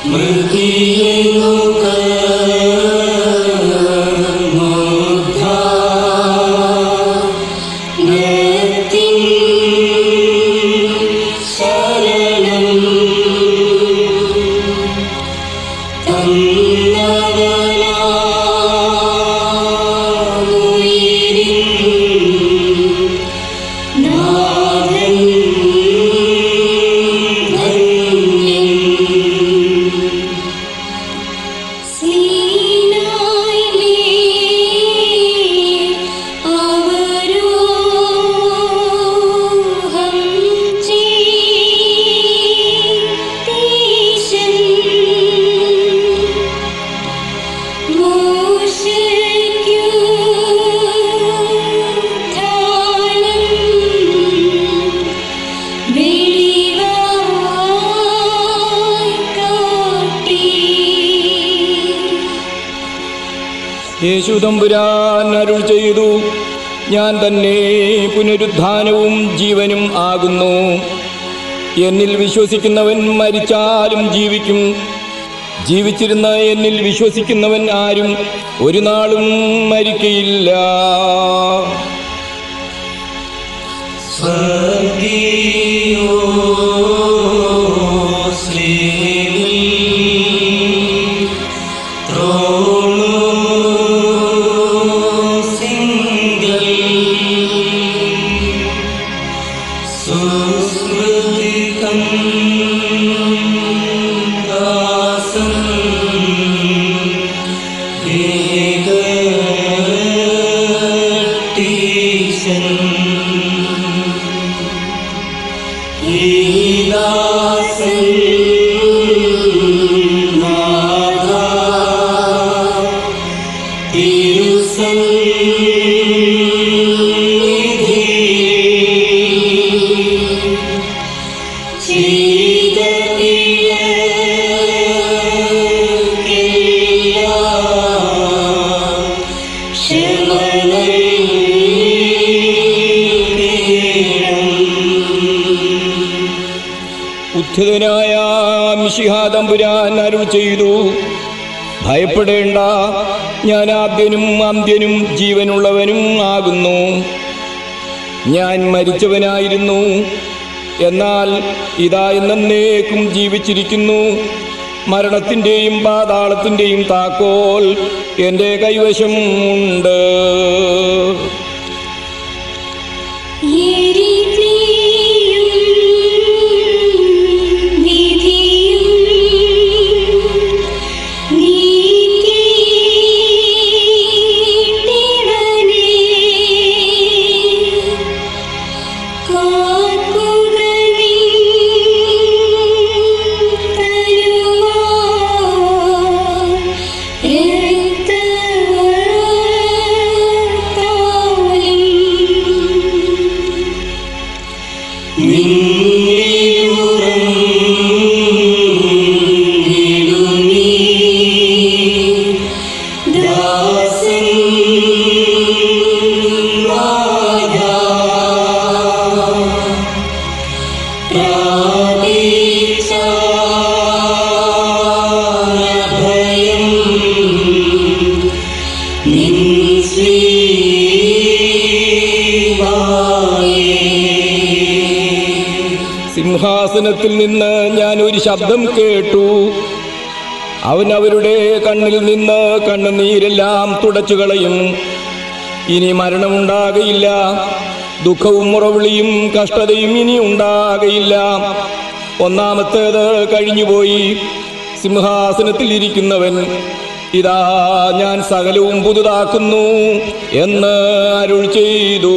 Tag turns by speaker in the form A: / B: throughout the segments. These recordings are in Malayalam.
A: യേശു തമ്പുരാൻ അരുൾ ചെയ്തു ഞാൻ തന്നെ പുനരുദ്ധാനവും ജീവനും ആകുന്നു എന്നിൽ വിശ്വസിക്കുന്നവൻ മരിച്ചാലും ജീവിക്കും ജീവിച്ചിരുന്ന എന്നിൽ വിശ്വസിക്കുന്നവൻ ആരും ഒരു നാളും മരിക്കയില്ല ഉദ്ധിതനായ മിഷിഹാദമ്പുരാൻ അരുൾ ചെയ്തു ഭയപ്പെടേണ്ട ഞാൻ ആദ്യനും അന്ത്യനും ജീവനുള്ളവനും ആകുന്നു ഞാൻ മരിച്ചവനായിരുന്നു എന്നാൽ ഇതാ എന്നേക്കും ജീവിച്ചിരിക്കുന്നു മരണത്തിൻ്റെയും പാതാളത്തിൻ്റെയും താക്കോൽ എൻ്റെ കൈവശം ഉണ്ട് സിംഹാസനത്തിൽ നിന്ന് ഞാൻ ഒരു ശബ്ദം കേട്ടു അവൻ അവരുടെ കണ്ണിൽ നിന്ന് കണ്ണുനീരെല്ലാം തുടച്ചു കളയും ഇനി മരണമുണ്ടാകയില്ല ദുഃഖവും മുറവിളിയും കഷ്ടതയും ഇനി ഉണ്ടാകയില്ല ഒന്നാമത്തേത് കഴിഞ്ഞുപോയി സിംഹാസനത്തിൽ ഇരിക്കുന്നവൻ ഇതാ ഞാൻ സകലവും പുതുതാക്കുന്നു എന്ന് അരുൾ ചെയ്തു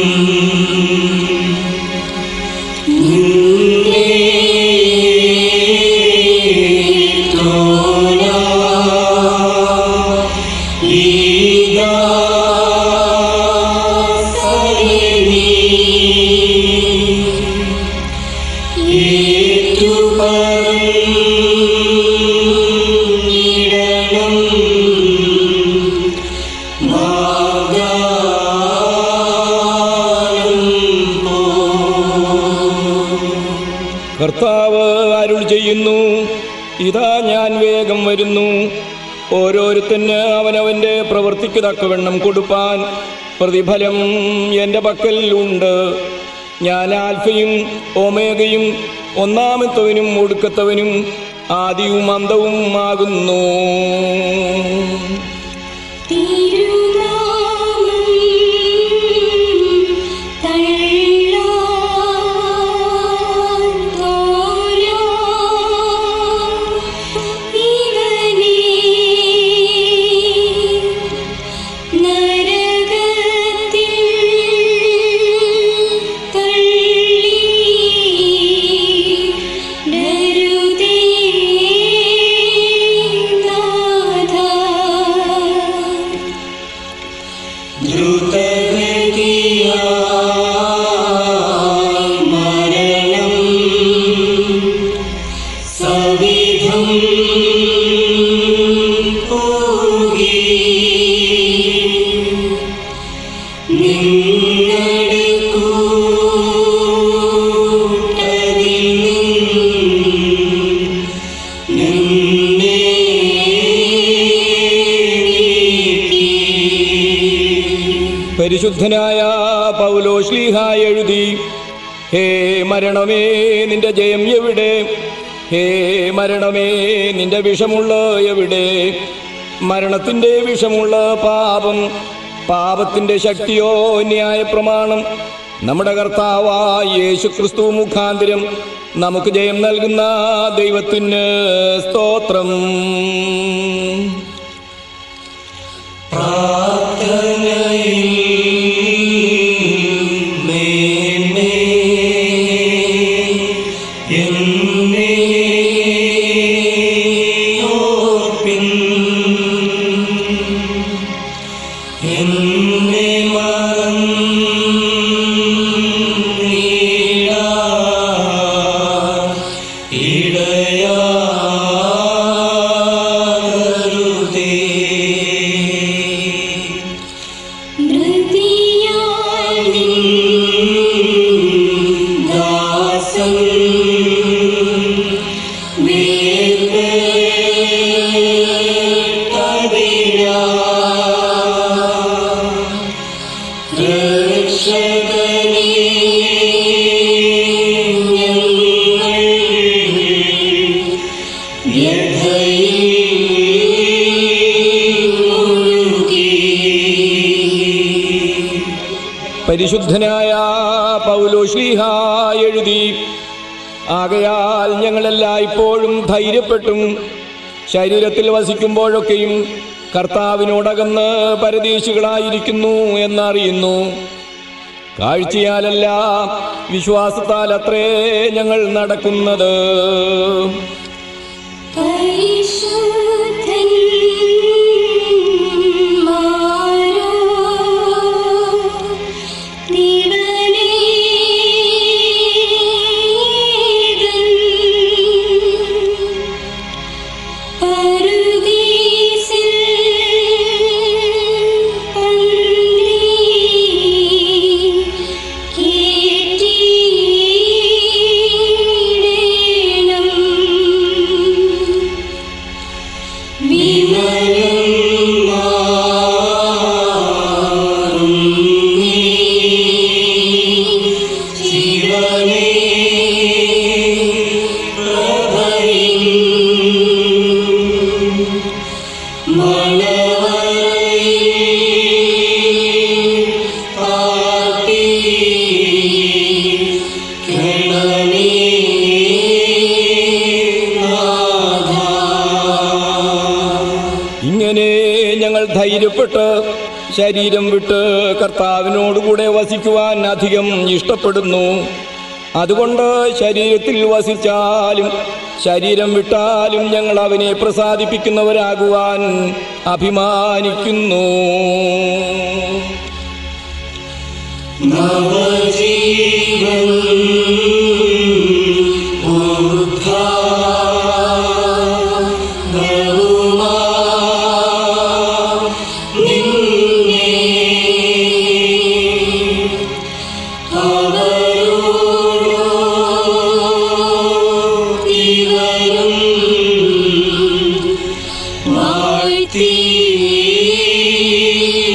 B: നിന്നെ
A: കർത്താവ് അരുൾ ചെയ്യുന്നു ഇതാ ഞാൻ വേഗം വരുന്നു ഓരോരുത്തന് അവനവന്റെ പ്രവൃത്തിക്ക് തക്കവണ്ണം കൊടുപ്പാൻ പ്രതിഫലം എൻ്റെ പക്കൽ ഉണ്ട് ഞാൻ ആൽഫയും ഒമേഗയും ഒന്നാമത്തവനും ഒടുക്കത്തവനും ആദിയും അന്തവും ആകുന്നു
B: തിരുനാമം തള്ളാൻ തോരാ ഇവനെ നരകത്തിൽ തള്ളി ഡരുതേ നാഥ
C: മരണം സവിധം പോകി നിങ്ങളുടെ കൂട്ടതിൽ നിന്നെ
A: പരിശുദ്ധനായ പൗലോശ്ലീഹ എഴുതി ഹേ മരണമേ നിന്റെ ജയം എവിടെ ഹേ മരണമേ നിന്റെ വിഷമുള്ള എവിടെ മരണത്തിന്റെ വിഷമുള്ള പാപം പാപത്തിന്റെ ശക്തിയോ ന്യായ പ്രമാണം നമ്മുടെ കർത്താവായ യേശു ക്രിസ്തു മുഖാന്തരം നമുക്ക് ജയം നൽകുന്ന ദൈവത്തിന് സ്തോത്രം
B: നൃതിയാൽ നിൻ ദാസൻ
C: വേർപെട്ടതിനാ രക്ഷകനേ ഞങ്ങൾ വ്യഥയിൽ മുഴുകി
A: പരിശുദ്ധനായ പൗലോശ്ലീഹ എഴുതി ആകയാൽ ഞങ്ങളെല്ലായ്പ്പോഴും ധൈര്യപ്പെട്ടും ശരീരത്തിൽ വസിക്കുമ്പോഴൊക്കെയും കർത്താവിനോടകന്ന് പരദേശികളായിരിക്കുന്നു എന്നറിയുന്നു കാഴ്ചയാലല്ല വിശ്വാസത്താൽ അത്രേ ഞങ്ങൾ നടക്കുന്നത്
B: പരിശുദ്ധൻ മാരോ പരുദീസിൽ പന്നി കേട്ടിടേണം
A: ഇങ്ങനെ ഞങ്ങൾ ധൈര്യപ്പെട്ട് ശരീരം വിട്ട് കർത്താവിനോടുകൂടെ വസിക്കുവാൻ അധികം ഇഷ്ടപ്പെടുന്നു അതുകൊണ്ട് ശരീരത്തിൽ വസിച്ചാലും ശരീരം വിട്ടാലും ഞങ്ങൾ അവനെ പ്രസാദിപ്പിക്കുന്നവരാകുവാൻ അഭിമാനിക്കുന്നു
C: നവജീവൻ ഉദ്ധാരവുമാ നിന്നെ അവരോടോ തീ